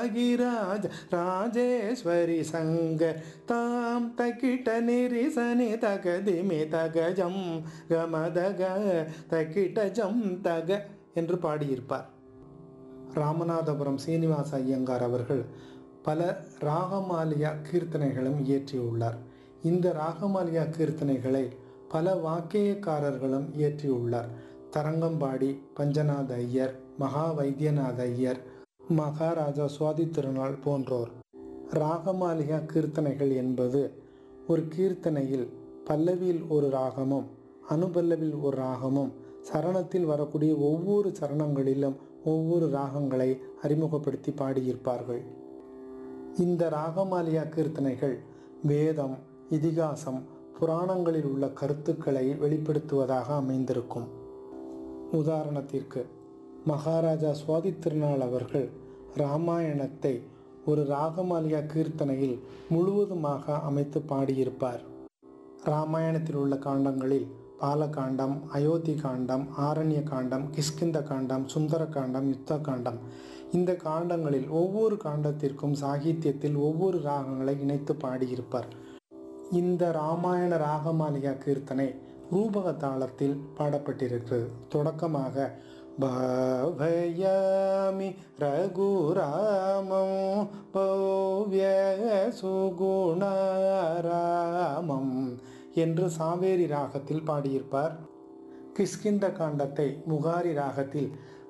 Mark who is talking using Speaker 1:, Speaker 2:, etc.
Speaker 1: ராஜ ராஜேஸ்வரி சங்க தாம் தக்கிட்ட நிரிசனி தகதிமி தகஜம் கமதக தக்கிட்ட ஜம் தக என்று பாடியிருப்பார் ராமநாதபுரம் சீனிவாச ஐயங்கார் அவர்கள் பல ராகமாலியா கீர்த்தனைகளும் இயற்றியுள்ளார் இந்த ராகமாலியா கீர்த்தனைகளை பல வாக்கியக்காரர்களும் இயற்றியுள்ளார் தரங்கம்பாடி பஞ்சநாத ஐயர் மகா வைத்தியநாத ஐயர் மகாராஜா சுவாதி திருநாள் போன்றோர் ராகமாலிகா கீர்த்தனைகள் என்பது ஒரு கீர்த்தனையில் பல்லவியில் ஒரு ராகமும் அனுபல்லவில் ஒரு ராகமும் சரணத்தில் வரக்கூடிய ஒவ்வொரு சரணங்களிலும் ஒவ்வொரு ராகங்களை அறிமுகப்படுத்தி பாடியிருப்பார்கள் இந்த ராகமாலியா கீர்த்தனைகள் வேதம் இதிகாசம் புராணங்களில் உள்ள கருத்துக்களை வெளிப்படுத்துவதாக அமைந்திருக்கும் உதாரணத்திற்கு மகாராஜா சுவாதி திருநாள் அவர்கள் ராமாயணத்தை ஒரு ராகமாலியா கீர்த்தனையில் முழுவதுமாக அமைத்து பாடியிருப்பார் ராமாயணத்தில் உள்ள காண்டங்களில் பாலகாண்டம் அயோத்தி காண்டம் ஆரண்ய காண்டம் கிஷ்கிந்த காண்டம் சுந்தர காண்டம் யுத்த காண்டம் இந்த காண்டங்களில் ஒவ்வொரு காண்டத்திற்கும் சாகித்யத்தில் ஒவ்வொரு ராகங்களை இணைத்து பாடியிருப்பார் இந்த ராமாயண ராகமாலிகா கீர்த்தனை ரூபக தாளத்தில் பாடப்பட்டிருக்கிறது தொடக்கமாக பாவயாமி ரகுராமம் பவ்ய சுகுணராமம் என்று சாவேரி ராகத்தில் பாடியிருப்பார் கிஷ்கிந்த காண்டத்தை முகாரி ராகத்தில்